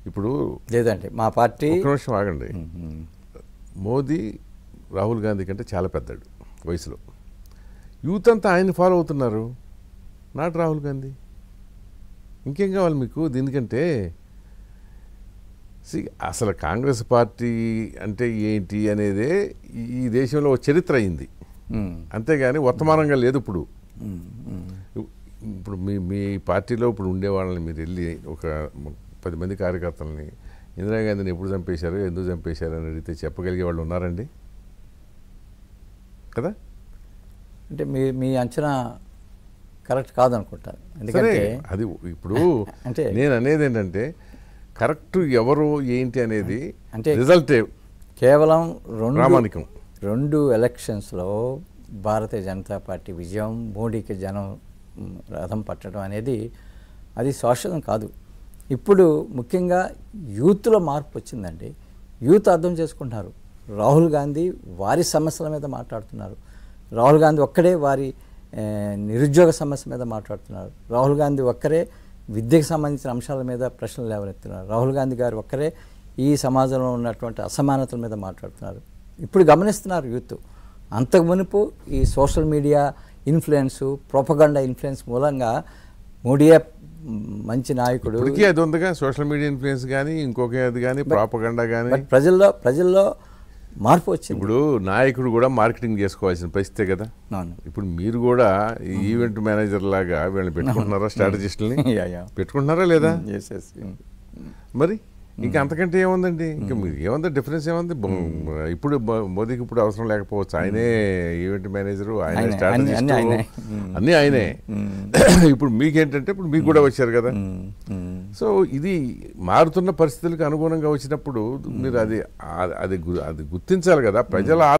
ఇప్పుడు లేదండి మా పార్టీ ఒక్క నిమిషం ఆగండి మోదీ రాహుల్ గాంధీ కంటే చాలా పెద్దాడు వయసులో యూత్ అంతా ఆయన ఫాలో అవుతున్నారు నాట్ రాహుల్ గాంధీ ఇంకేం కావాలి మీకు దీనికంటే See, అసలు కాంగ్రెస్ పార్టీ అంటే ఏంటి అనేదే ఈ- ఈ దేశంలో ఒక చరిత్ర అయింది ఉమ్, అంతేగాని వర్తమానంగా లేదు ఇప్పుడు ఉమ్, ఉమ్. ఇప్పుడు మీ మీ పార్టీలో ఇప్పుడు ఉండే వాళ్ళని మీరు వెళ్ళి ఒక పది మంది కార్యకర్తలని ఇందిరాగాంధీని ఎప్పుడు చంపేశారు ఎందుకు చంపేశారు అని అడిగితే చెప్పగలిగే వాళ్ళు ఉన్నారండి కదా అంటే మీ మీ అంచనా కరెక్ట్ కాదనుకుంటాను సరే ఎందుకంటే అది ఇప్పుడు అంటే- నేను అనేది ఏంటంటే కరెక్ట్ ఎవరు ఏంటి అనేది అంటే- రిజల్టే కేవలం రెండు ప్రామాణికం రెండు ఎలక్షన్స్లో భారతీయ జనతా పార్టీ విజయం మోడీకి జనం మ్, రథం పట్టడం అనేది అది సోషలం కాదు ఇప్పుడు ముఖ్యంగా యూత్లో మార్పు వచ్చిందండి యూత్ అర్థం చేసుకుంటున్నారు రాహుల్ గాంధీ వారి సమస్యల మీద మాట్లాడుతున్నారు రాహుల్ గాంధీ ఒక్కడే వారి ఏ, నిరుద్యోగ సమస్య మీద మాట్లాడుతున్నారు రాహుల్ గాంధీ ఒక్కరే విద్యకు సంబంధించిన అంశాల మీద ప్రశ్నలు లేవనెత్తున్నారు రాహుల్ గాంధీ గారు ఒక్కరే ఈ సమాజంలో ఉన్నటువంటి అసమానతల మీద మాట్లాడుతున్నారు ఇప్పుడు గమనిస్తున్నారు యూత్ అంతకు మునుపు ఈ social media influence propaganda influence మూలంగా మోడీయే మంచి నాయకుడు ఇప్పటికీ అది ఉందిగా సోషల్ మీడియా ఇన్ఫ్లుయెన్స్ కానీ ఇంకొక అది కానీ ప్రాపగండా కానీ బట్ ప్రజల్లో ప్రజల్లో మార్పు వచ్చింది ఇప్పుడు నాయకుడు కూడా మార్కెటింగ్ చేసుకోవాల్సిన పరిస్థితే కదా అవును ఇప్పుడు మీరు కూడా ఈ ఈవెంట్ మేనేజర్ లాగా వీళ్ళని పెట్టుకుంటున్నారా స్ట్రాటజిస్టులని యా, యా. పెట్టుకుంటున్నారా లేదా ఎస్ ఎస్ మరి ఇంకా అంతకంటే ఏముందండి ఇంకా మీరు ఏముంది డిఫరెన్స్ ఏముంది బొ- ఇప్పుడు బొ- మోదీకి ఇప్పుడు అవసరం లేకపోవచ్చు ఆయనే ఈవెంట్ మేనేజరు ఆయనే ఆయనే, స్ట్రాటజిస్ట్ అన్ని ఆయనే. అన్నీ ఆయనే ఇప్పుడు మీకేంటంటే ఇప్పుడు మీకు కూడా వచ్చారు కదా సో ఇది మారుతున్న పరిస్థితులకు అనుగుణంగా వచ్చినప్పుడు మీరు అది ఆ- అది గు- అది గుర్తించాలి కదా ప్రజల